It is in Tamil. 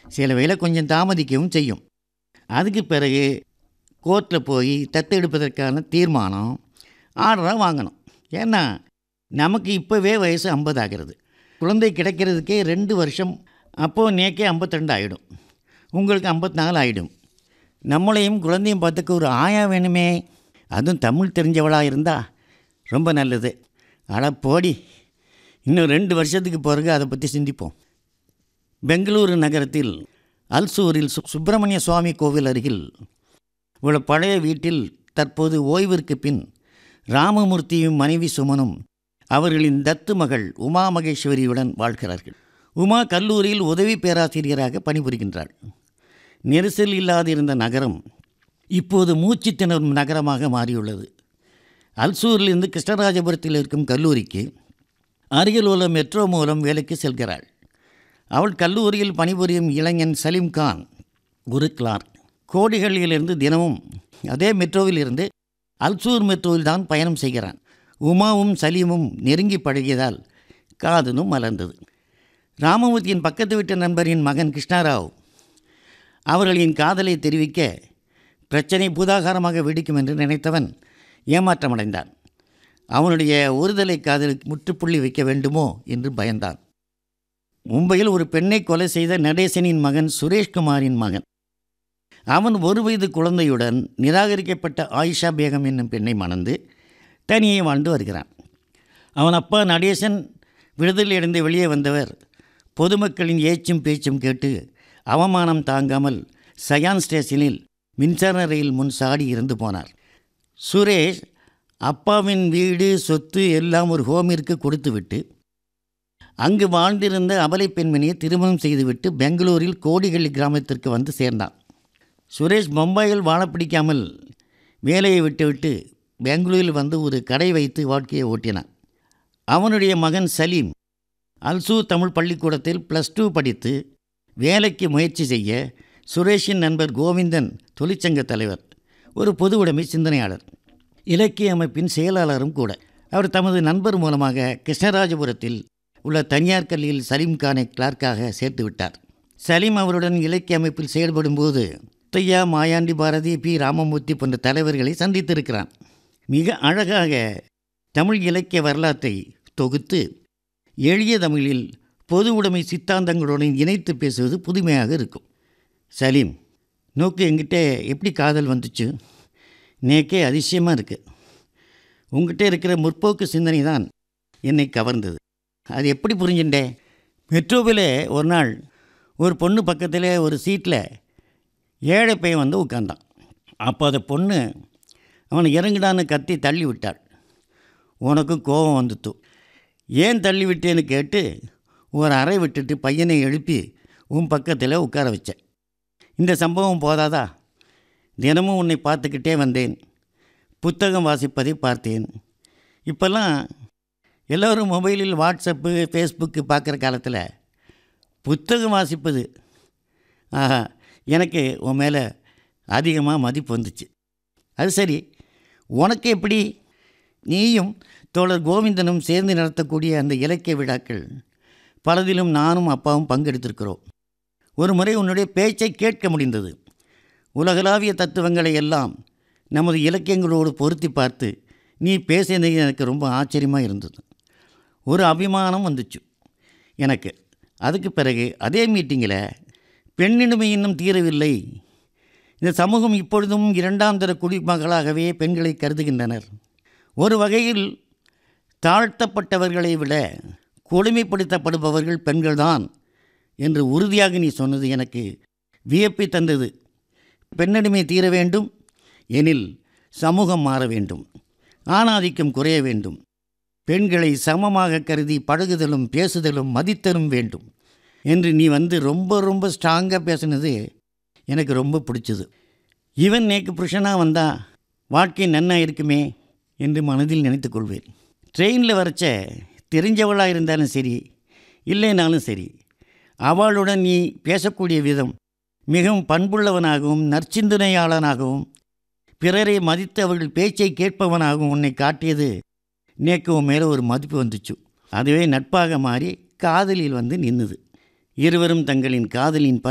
சில வேளை கொஞ்சம் தாமதிக்கவும் செய்யும் அதுக்கு பிறகு கோர்ட்டில் போய் தத்தெடுப்பதற்கான தீர்மானம் ஆர்டராக வாங்கணும் ஏன்னா நமக்கு இப்போவே வயசு ஐம்பது ஆகிறது குழந்தை கிடைக்கிறதுக்கே ரெண்டு வருஷம் அப்போது நேக்கே ஐம்பத்திரெண்டு ஆகிடும் உங்களுக்கு ஐம்பத்தி நாலு ஆகிடும் நம்மளையும் குழந்தையும் பார்த்துக்க ஒரு ஆயா வேணுமே அதுவும் தமிழ் தெரிஞ்சவளாக இருந்தா ரொம்ப நல்லது அட போடி இன்னும் ரெண்டு வருஷத்துக்கு பிறகு அதை பற்றி சிந்திப்போம் பெங்களூரு நகரத்தில் அல்சூரில் சு சுப்பிரமணிய சுவாமி கோவில் அருகில் உள்ள பழைய வீட்டில் தற்போது ஓய்விற்கு பின் ராமமூர்த்தியும் மனைவி சுமனும் அவர்களின் தத்து மகள் உமா மகேஸ்வரியுடன் வாழ்கிறார்கள் உமா கல்லூரியில் உதவி பேராசிரியராக பணிபுரிகின்றாள் நெரிசல் இல்லாதிருந்த நகரம் இப்போது மூச்சு திணறும் நகரமாக மாறியுள்ளது அல்சூரிலிருந்து கிருஷ்ணராஜபுரத்தில் இருக்கும் கல்லூரிக்கு அருகில் உள்ள மெட்ரோ மூலம் வேலைக்கு செல்கிறாள் அவள் கல்லூரியில் பணிபுரியும் இளைஞன் சலீம் கான் ஒரு கிளார்க் கோடிகளிலிருந்து தினமும் அதே மெட்ரோவில் இருந்து அல்சூர் மெட்ரோவில் தான் பயணம் செய்கிறான் உமாவும் சலீமும் நெருங்கி பழகியதால் காதலும் மலர்ந்தது ராமமூர்த்தியின் பக்கத்து வீட்டு நண்பரின் மகன் கிருஷ்ணாராவ் அவர்களின் காதலை தெரிவிக்க பிரச்சனை பூதாகாரமாக வெடிக்கும் என்று நினைத்தவன் ஏமாற்றமடைந்தான் அவனுடைய ஒருதலை காதலுக்கு முற்றுப்புள்ளி வைக்க வேண்டுமோ என்று பயந்தான் மும்பையில் ஒரு பெண்ணை கொலை செய்த நடேசனின் மகன் சுரேஷ்குமாரின் மகன் அவன் ஒரு வயது குழந்தையுடன் நிராகரிக்கப்பட்ட ஆயிஷா பேகம் என்னும் பெண்ணை மணந்து தனியே வாழ்ந்து வருகிறான் அவன் அப்பா நடேசன் விடுதலையடைந்து வெளியே வந்தவர் பொதுமக்களின் ஏச்சும் பேச்சும் கேட்டு அவமானம் தாங்காமல் சயான் ஸ்டேஷனில் மின்சார ரயில் முன் சாடி இறந்து போனார் சுரேஷ் அப்பாவின் வீடு சொத்து எல்லாம் ஒரு ஹோமிற்கு கொடுத்துவிட்டு அங்கு வாழ்ந்திருந்த அபலை பெண்மணியை திருமணம் செய்துவிட்டு பெங்களூரில் கோடிகளி கிராமத்திற்கு வந்து சேர்ந்தான் சுரேஷ் மும்பையில் வாழ பிடிக்காமல் வேலையை விட்டுவிட்டு பெங்களூரில் வந்து ஒரு கடை வைத்து வாழ்க்கையை ஓட்டினான் அவனுடைய மகன் சலீம் அல்சூர் தமிழ் பள்ளிக்கூடத்தில் ப்ளஸ் டூ படித்து வேலைக்கு முயற்சி செய்ய சுரேஷின் நண்பர் கோவிந்தன் தொழிற்சங்க தலைவர் ஒரு பொது உடைமை சிந்தனையாளர் இலக்கிய அமைப்பின் செயலாளரும் கூட அவர் தமது நண்பர் மூலமாக கிருஷ்ணராஜபுரத்தில் உள்ள தனியார் கல்வியில் சலீம் கானை கிளார்க்காக சேர்த்து விட்டார் சலீம் அவருடன் இலக்கிய அமைப்பில் செயல்படும்போது முத்தையா மாயாண்டி பாரதி பி ராமமூர்த்தி போன்ற தலைவர்களை சந்தித்திருக்கிறான் மிக அழகாக தமிழ் இலக்கிய வரலாற்றை தொகுத்து எளிய தமிழில் பொது உடைமை சித்தாந்தங்களுடன் இணைத்து பேசுவது புதுமையாக இருக்கும் சலீம் நோக்கு என்கிட்ட எப்படி காதல் வந்துச்சு நேக்கே அதிசயமாக இருக்குது உங்ககிட்ட இருக்கிற முற்போக்கு சிந்தனை தான் என்னை கவர்ந்தது அது எப்படி புரிஞ்சுட்டே மெட்ரோவில் ஒரு நாள் ஒரு பொண்ணு பக்கத்தில் ஒரு சீட்டில் ஏழை பையன் வந்து உட்கார்ந்தான் அப்போ அந்த பொண்ணு அவனை இறங்குடான்னு கத்தி தள்ளி விட்டாள் உனக்கும் கோபம் வந்துட்டு ஏன் தள்ளி விட்டேன்னு கேட்டு ஒரு அறை விட்டுட்டு பையனை எழுப்பி உன் பக்கத்தில் உட்கார வச்சேன் இந்த சம்பவம் போதாதா தினமும் உன்னை பார்த்துக்கிட்டே வந்தேன் புத்தகம் வாசிப்பதை பார்த்தேன் இப்போல்லாம் எல்லோரும் மொபைலில் வாட்ஸ்அப்பு ஃபேஸ்புக்கு பார்க்குற காலத்தில் புத்தகம் வாசிப்பது ஆஹா எனக்கு உன் மேலே அதிகமாக மதிப்பு வந்துச்சு அது சரி உனக்கு எப்படி நீயும் தோழர் கோவிந்தனும் சேர்ந்து நடத்தக்கூடிய அந்த இலக்கிய விழாக்கள் பலதிலும் நானும் அப்பாவும் பங்கெடுத்திருக்கிறோம் ஒரு முறை உன்னுடைய பேச்சை கேட்க முடிந்தது உலகளாவிய தத்துவங்களை எல்லாம் நமது இலக்கியங்களோடு பொருத்தி பார்த்து நீ பேசியது எனக்கு ரொம்ப ஆச்சரியமாக இருந்தது ஒரு அபிமானம் வந்துச்சு எனக்கு அதுக்கு பிறகு அதே மீட்டிங்கில் பெண்ணினுமை இன்னும் தீரவில்லை இந்த சமூகம் இப்பொழுதும் இரண்டாம் தர குடிமகளாகவே பெண்களை கருதுகின்றனர் ஒரு வகையில் தாழ்த்தப்பட்டவர்களை விட கொடுமைப்படுத்தப்படுபவர்கள் பெண்கள்தான் என்று உறுதியாக நீ சொன்னது எனக்கு வியப்பை தந்தது பெண்ணடிமை தீர வேண்டும் எனில் சமூகம் மாற வேண்டும் ஆணாதிக்கம் குறைய வேண்டும் பெண்களை சமமாக கருதி பழகுதலும் பேசுதலும் மதித்தலும் வேண்டும் என்று நீ வந்து ரொம்ப ரொம்ப ஸ்ட்ராங்காக பேசுனது எனக்கு ரொம்ப பிடிச்சது இவன் நேக்கு புருஷனாக வந்தா வாழ்க்கை நன்னா இருக்குமே என்று மனதில் நினைத்து கொள்வேன் ட்ரெயினில் வரைச்ச தெரிஞ்சவளாக இருந்தாலும் சரி இல்லைனாலும் சரி அவளுடன் நீ பேசக்கூடிய விதம் மிகவும் பண்புள்ளவனாகவும் நற்சிந்தனையாளனாகவும் பிறரை மதித்து அவர்கள் பேச்சை கேட்பவனாகவும் உன்னை காட்டியது நேக்கு உன் மேலே ஒரு மதிப்பு வந்துச்சு அதுவே நட்பாக மாறி காதலில் வந்து நின்னுது இருவரும் தங்களின் காதலின்